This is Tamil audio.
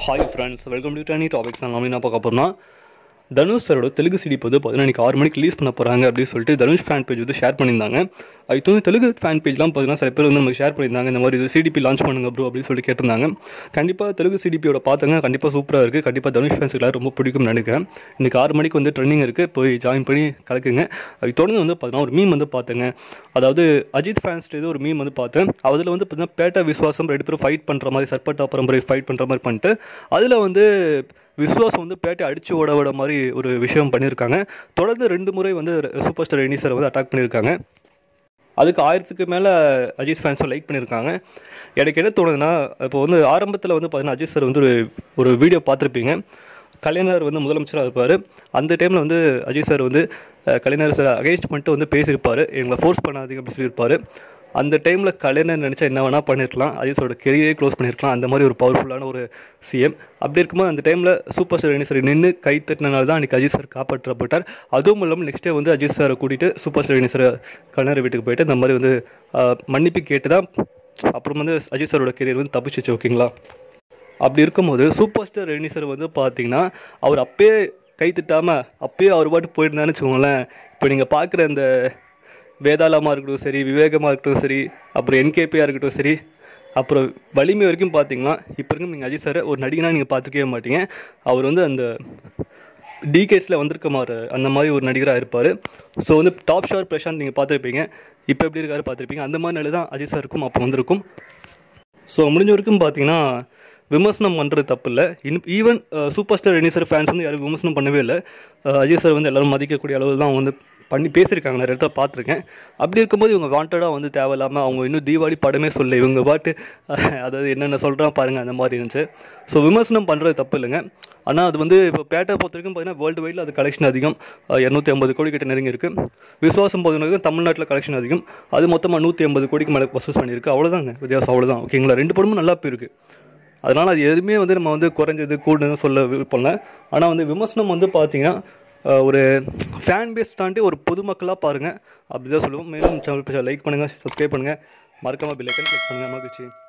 ஹாய் ஃப்ரெண்ட்ஸ் வெல்கம் டு டனி டாபிக்ஸ் நான் என்ன பார்க்க போகிறோம்னா தனுஷ் சரோட தெலுங்கு சிடிப்பு வந்து பதினஞ்சு ஆறு மணிக்கு ரிலீஸ் பண்ண போகிறாங்க அப்படின்னு சொல்லிட்டு தனுஷ் ஃபேன் பேஜ் வந்து ஷேர் பண்ணியிருந்தாங்க அது வந்து தெலுங்கு ஃபேன் பேஜ்லாம் பார்த்தீங்கன்னா சில பேர் வந்து நமக்கு ஷேர் பண்ணியிருந்தாங்க இந்த மாதிரி இது சிடிபி லான்ச் பண்ணுங்க ப்ரோ அப்படின்னு சொல்லி கேட்டிருந்தாங்க கண்டிப்பாக தெலுங்கு சிடிபியோட பார்த்தாங்க கண்டிப்பாக சூப்பராக இருக்குது கண்டிப்பாக தனுஷ் ஃபேன்ஸ் எல்லாரும் ரொம்ப பிடிக்கும்னு நினைக்கிறேன் இன்றைக்கி ஆறு மணிக்கு வந்து ட்ரெண்டிங் இருக்குது போய் ஜாயின் பண்ணி கலக்குங்க அது தொடர்ந்து வந்து பார்த்தீங்கன்னா ஒரு மீம் வந்து பார்த்தேங்க அதாவது அஜித் ஃபேன்ஸ் இது ஒரு மீம் வந்து பார்த்தேன் அதில் வந்து பார்த்தீங்கன்னா பேட்டா விஸ்வாசம் ரெண்டு பேரும் ஃபைட் பண்ணுற மாதிரி சர்பட்டா பரம்பரை ஃபைட் பண்ணுற மாதிரி பண்ணிட்டு அதில் வந்து விஸ்வாசம் வந்து பேட்டை அடிச்சு ஓட விட மாதிரி ஒரு விஷயம் பண்ணியிருக்காங்க தொடர்ந்து ரெண்டு முறை வந்து சூப்பர் ஸ்டார் ரெனி சார் வந்து அட்டாக் பண்ணியிருக்காங்க அதுக்கு ஆயிரத்துக்கு மேலே அஜித் ஃபேன்ஸும் லைக் பண்ணியிருக்காங்க எனக்கு என்ன தோணுதுன்னா இப்போ வந்து ஆரம்பத்தில் வந்து பார்த்தீங்கன்னா அஜித் சார் வந்து ஒரு ஒரு வீடியோ பார்த்துருப்பீங்க கலைஞர் வந்து முதலமைச்சராக இருப்பார் அந்த டைமில் வந்து அஜித் சார் வந்து அஹ், கலைஞர் சார் அகேன்ஸ்ட் பண்ணிட்டு வந்து பேசியிருப்பார் எங்களை ஃபோர்ஸ் பண்ணாதீங்க அப்படின்னு சொல்லியிருப்பார் அந்த டைமில் கலைஞர் நினச்சா என்ன வேணால் பண்ணியிருக்கலாம் அஜித் சாரோட கெரியரே க்ளோஸ் பண்ணியிருக்கலாம் அந்த மாதிரி ஒரு பவர்ஃபுல்லான ஒரு சிஎம் அப்படி இருக்கும்போது அந்த டைமில் சூப்பர் ஸ்டார் ரெனி சார் நின்று கை தட்டினால தான் அன்றைக்கி அஜித் சார் காப்பாற்றப்பட்டார் அதுவும் இல்லாமல் நெக்ஸ்ட் டே வந்து அஜித் சாரை கூட்டிகிட்டு சூப்பர் ஸ்டார் ரெனி சார் கலைஞர் வீட்டுக்கு போயிட்டு இந்த மாதிரி வந்து அஹ், மன்னிப்பு கேட்டு தான் அப்புறம் வந்து அஜித் சாரோட கெரியர் வந்து தப்பிச்சிச்சு ஓகேங்களா அப்படி இருக்கும்போது சூப்பர் ஸ்டார் ரெனி சார் வந்து பார்த்தீங்கன்னா அவர் அப்பயே கை திட்டாமல் அப்பயே அவர் பாட்டு போயிருந்தான்னு வச்சுக்கோங்களேன் இப்போ நீங்கள் பார்க்குற இந்த வேதாளமாக இருக்கட்டும் சரி விவேகமாக இருக்கட்டும் சரி அப்புறம் என்கேபியாக இருக்கட்டும் சரி அப்புறம் வலிமை வரைக்கும் பார்த்தீங்கன்னா இப்போ இருக்கும் நீங்கள் அஜித் சார் ஒரு நடிகனாக நீங்கள் பார்த்துக்கவே மாட்டீங்க அவர் வந்து அந்த டிகேட்ஸில் வந்திருக்க மாதிரி அந்த மாதிரி ஒரு நடிகராக இருப்பார் ஸோ வந்து டாப் ஷார் பிரசாந்த் நீங்கள் பார்த்துருப்பீங்க இப்போ எப்படி இருக்காரு பார்த்துருப்பீங்க அந்த மாதிரி நிலை தான் அஜித் சாருக்கும் அப்போ வந்திருக்கும் ஸோ முடிஞ்ச வரைக்கும் பார்த்தீங்கன்னா விமர்சனம் பண்ணுறது தப்பு இல்லை இன் ஈவன் சூப்பர் ஸ்டார் ரெனி சார் ஃபேன்ஸ் வந்து யாரும் விமர்சனம் பண்ணவே இல்லை அஹ், அஜித் சார் வந்து எல்லாரும் மதிக்கக்கூடிய அளவு தான் வந்து பண்ணி பேசியிருக்காங்க நிறைய இடத்துல பார்த்துருக்கேன் அப்படி இருக்கும்போது இவங்க வாண்டடாக வந்து தேவையில்லாமல் அவங்க இன்னும் தீபாவளி படமே சொல்ல இவங்க பாட்டு அஹ், அதாவது என்னென்ன சொல்கிறான் பாருங்கள் அந்த மாதிரி இருந்துச்சு ஸோ விமர்சனம் பண்ணுறது தப்பு இல்லைங்க ஆனால் அது வந்து இப்போ பேட்டை பொறுத்த வரைக்கும் பார்த்தீங்கன்னா வேர்ல்டு வைடில் அது கலெக்ஷன் அதிகம் இரநூத்தி ஐம்பது கோடி கிட்ட நெருங்கி இருக்குது விசுவாசம் பொறுத்த வரைக்கும் தமிழ்நாட்டில் கலெக்ஷன் அதிகம் அது மொத்தமாக நூற்றி ஐம்பது கோடிக்கு மேலே வசூல் பண்ணியிருக்கு அவ்வளோதாங்க வித்தியாசம் அவ்வளோதான் ஓகேங்களா ரெண்டு படமும் நல்லா போயிருக்கு அதனால் அது எதுவுமே வந்து நம்ம வந்து குறைஞ்சது கூடுன்னு சொல்ல விருப்பம் இல்லை ஆனால் வந்து விமர்சனம் வந்து பார்த்தீங்கன்னா அஹ், ஒரு ஃபேன் பேஸ் தாண்டி ஒரு பொதுமக்களாக பாருங்கள் அப்படி தான் சொல்லுவோம் மேலும் சேனல் லைக் பண்ணுங்கள் சப்ஸ்கிரைப் பண்ணுங்கள் மறக்காமல் பில்லைக்கன் கிளிக் பண்ணுங்கள் மகிழ்ச்சி